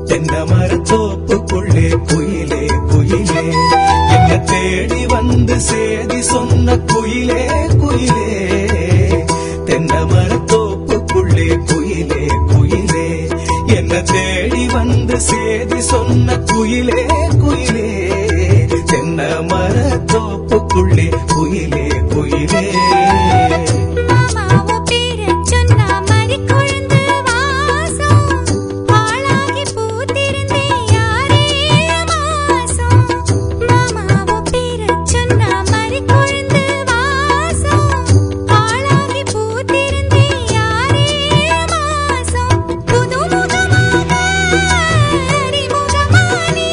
தென்னை மரத்தோப்புக்குள்ளே குயிலே குயிலே என்ன தேடி வந்து சேதி சொன்ன குயிலே குயிலே தென்னை மரத்தோப்புக்குள்ளே குயிலே குயிலே என்ன தேடி வந்து சேதி சொன்ன குயிலே குயிலே தென்னை மரத்தோப்புக்குள்ளே குயிலே குயிலே மாமாவோ பேரச் சொன்னா மறிக்கொழுந்து வாசம். ஆளாகி பூத்திருந்தே யாரே மாசம். மாமாவோ பேரச் சொன்னா மறிக்கொழுந்து வாசம். ஆளாகி பூத்திருந்தே யாரே மாசம். புதுமுகமாக அறிமுகமானே.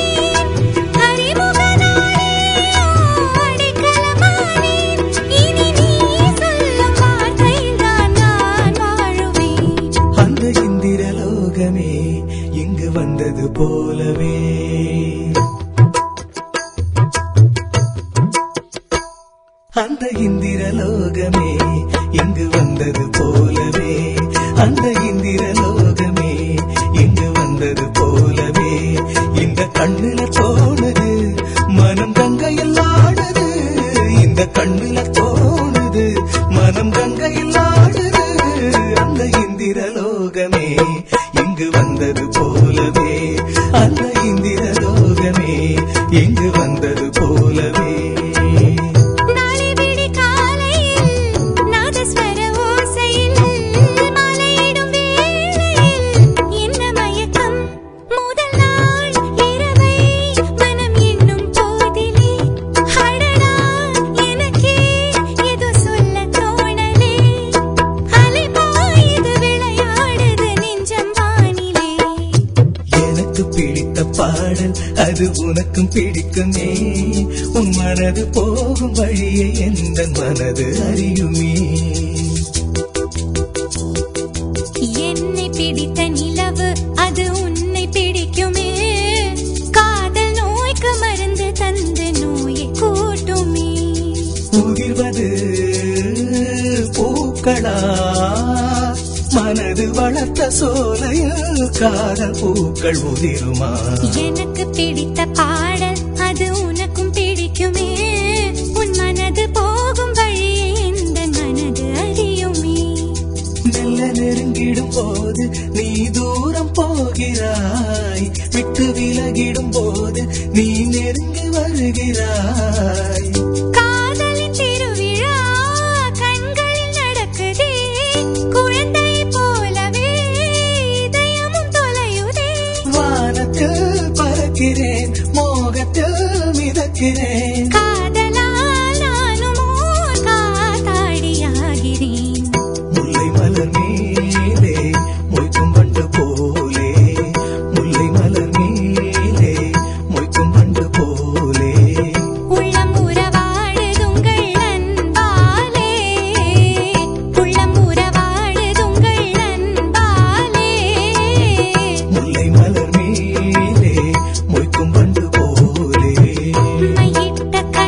அறிமுகனாலேயோ அடைக்கலமானேன். இனி நீ சொல்லும் வார்த்தைதான் நான் வாழுவேன். அந்த இந்திரலோகமே இங்கு வந்தது போலவே அந்த இந்திரலோகமே இங்கு வந்தது போலவே அந்த இந்திரலோகமே இங்கு வந்தது போலவே இந்த கண்ணுல தோணுது மனம் கங்கையில் ஆடுது இந்த கண்ணுல தோணுது மனம் கங்கையில் ஆடுது அந்த இந்திரலோகமே இங்கு வந்தது போலவே அந்த இந்திரலோகமே இங்கு வந்தது போலவே நாளை விடிகாலையில் நாதஸ்வர ஓசையில் மாலையிடும் வேளையில் என்ன மயக்கம் முதல் நாள் இரவை மனம் எண்ணும் போதிலே அடடா எனக்கே ஏதோ சொல்ல தோணலே அலை பாயுது விளையாடுது நெஞ்சம் வானிலே எனக்கு பிடித்த பாடல் அது உனக்கும் பிடிக்குமே உன் மனது போகும் வழியை எந்த மனது அறியுமே என்னை பிடித்த நிலவு அது உன்னை பிடிக்குமே காதல் நோய்க்கு மருந்து தந்து நோயை கூட்டுமே உதிர்வது பூக்களா மனது வளர்த்த சோலையில் காதல் பூக்கள் உதிருமா எனக்கு பிடித்த பாடல் அது உனக்கும் பிடிக்குமே உன் மனது போகும் வழியை எந்த மனது அறியுமே மெல்ல நெருங்கிடும் போது நீ தூரம் போகிறாய் விட்டு விலகிடும் போது நீ நெருங்கி வருகிறாய் காதலின் திருவிழா கண்களில் நடக்குதே குழந்தை போலவே இதயமும் தொலையுதே வானத்தில் பறக்கிறேன் மோகத்தில் மிதக்கிறேன் காதலால் நானும் ஓர் காத்தாடியாகிறேன் முல்லை மலர் மேலே மொய்க்கும் பண்டு போலே முல்லை மலர் மேலே மொய்க்கும் பண்டு போலே உள்ளம் உறவாடுதுங்கள் அன்பாலே உள்ளம் உறவாடுதுங்கள் அன்பாலே முல்லை மலர் மேலே மொய்க்கும் பண்டு போலே மையிட்ட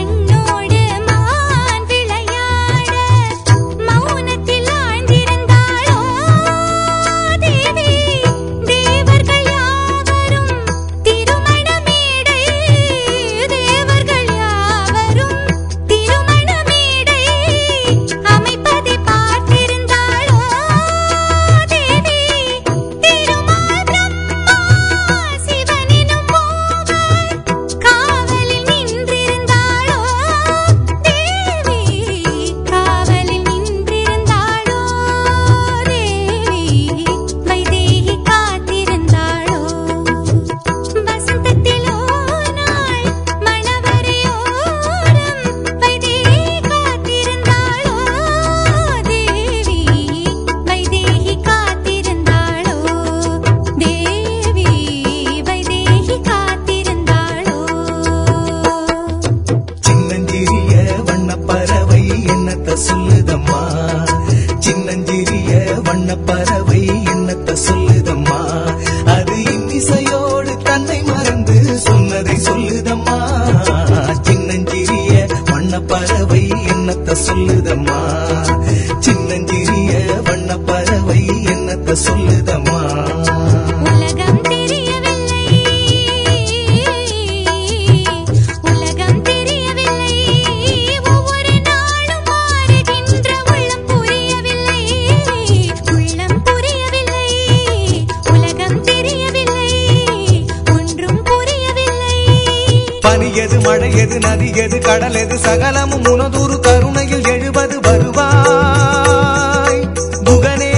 பனியது மழையது நதியது கடலெது சகலமும் உனதொரு கருணையில் எழுவது வருவாய் குகனே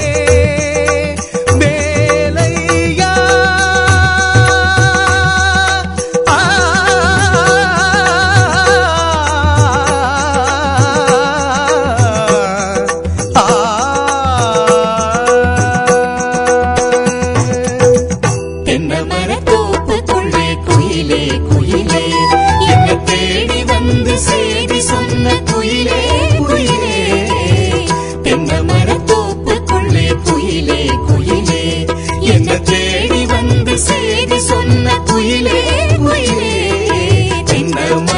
வேலையா ஆ, தென்னை மரத்தோப்புக்குள்ளே குயிலே குயிலே என்ன தேடி வந்து செய்தி சொன்ன குயிலே குயிலே தென்னை மரத்தோப்புக்குள்ளே குயிலே குயிலே என்ன தேடி வந்து செய்தி சொன்ன குயிலே குயிலே தென்னை